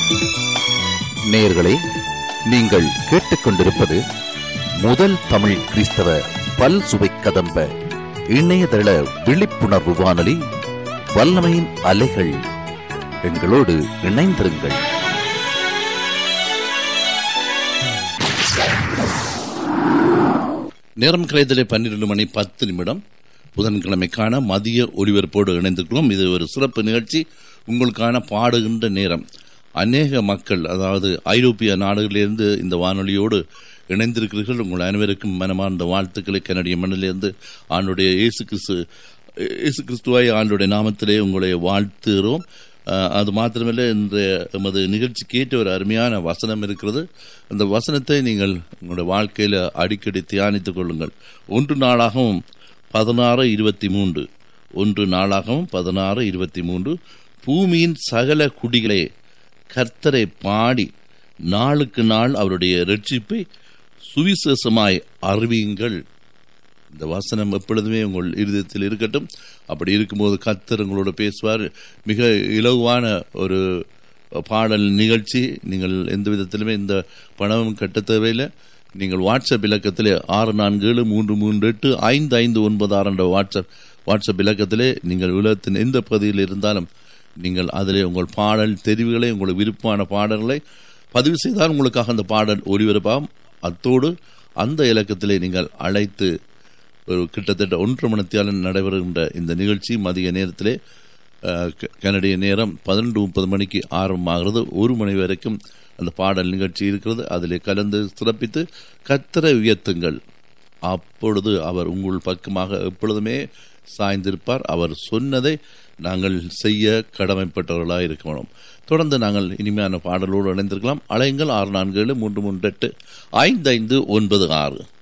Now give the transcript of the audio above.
நேயர்களே நீங்கள் கேட்டுக்கொண்டிருப்பது முதல் தமிழ் கிறிஸ்தவ பல் சுவை கதம்ப இணையதள விழிப்புணர்வு வானொலி வல்லமையின் அலைகள் எங்களோடு இணைந்திருங்கள் நேரம் கிடைத்தலே பன்னிரண்டு மணி பத்து நிமிடம் புதன்கிழமைக்கான மதிய ஒளிபரப்போடு இணைந்திருக்கிறோம் இது ஒரு சிறப்பு நிகழ்ச்சி உங்களுக்கான பாடுகின்ற நேரம் அநேக மக்கள் அதாவது ஐரோப்பிய நாடுகளிலிருந்து இந்த வானொலியோடு இணைந்திருக்கிறீர்கள் உங்கள் அனைவருக்கும் மனமார்ந்த வாழ்த்துக்களை கனடிய மண்ணிலிருந்து ஆண்டுடைய இயேசு கிறிஸ்து இயேசு கிறிஸ்துவாய் ஆண்டுடைய நாமத்திலே உங்களை வாழ்த்துகிறோம் அஹ், அது மாத்திரமல்ல இன்றைய எமது நிகழ்ச்சிக்கு ஏற்ற ஒரு அருமையான வசனம் இருக்கிறது அந்த வசனத்தை நீங்கள் உங்களுடைய வாழ்க்கையில அடிக்கடி தியானித்துக் கொள்ளுங்கள் ஒன்று நாளாகவும் பதினாறு இருபத்தி மூன்று ஒன்று நாளாகவும் பதினாறு இருபத்தி மூன்று பூமியின் சகல குடிகளே கர்த்தரை பாடி நாளுக்கு நாள் அவருடைய ரட்சிப்பை சுவிசேஷமாய் அறிவியுங்கள் இந்த வசனம் எப்பொழுதுமே உங்கள் இருதயத்தில் இருக்கட்டும் அப்படி இருக்கும்போது கர்த்தர் உங்களோட பேசுவார் மிக இலகுவான ஒரு பாடல் நிகழ்ச்சி நீங்கள் எந்த விதத்திலுமே இந்த பணமும் கட்ட தேவையில்லை நீங்கள் வாட்ஸ்அப் இலக்கத்திலே ஆறு நான்கு ஏழு மூன்று மூன்று எட்டு ஐந்து ஐந்து ஒன்பது ஆறு என்ற வாட்ஸ்அப் வாட்ஸ்அப் இலக்கத்திலே நீங்கள் உலகத்தின் எந்த பகுதியில் இருந்தாலும் நீங்கள் அதிலே உங்கள் பாடல் தெரிவுகளை உங்களுக்கு விருப்பமான பாடல்களை பதிவு செய்தால் உங்களுக்காக அந்த பாடல் ஒளிபரப்பாகும் அத்தோடு அந்த இலக்கத்திலே நீங்கள் அழைத்து ஒரு கிட்டத்தட்ட ஒன்று மணித்தியாலும் நடைபெறுகின்ற இந்த நிகழ்ச்சி மதிய நேரத்திலே அஹ், க- கனடிய நேரம் பதினெண்டு முப்பது மணிக்கு ஆரம்பமாகிறது ஒரு மணி வரைக்கும் அந்த பாடல் நிகழ்ச்சி இருக்கிறது அதிலே கலந்து சிறப்பித்து கத்தரை உயர்த்துங்கள் அப்பொழுது அவர் உங்கள் பக்கமாக எப்பொழுதுமே சாய்ந்திருப்பார் அவர் சொன்னதை நாங்கள் செய்ய கடமைப்பட்டவர்களாக இருக்கணும் தொடர்ந்து நாங்கள் இனிமையான பாடலோடு இணைந்திருக்கலாம் அலையுங்கள் ஆறு நான்கு ஏழு மூன்று மூன்று எட்டு ஐந்து ஐந்து ஒன்பது ஆறு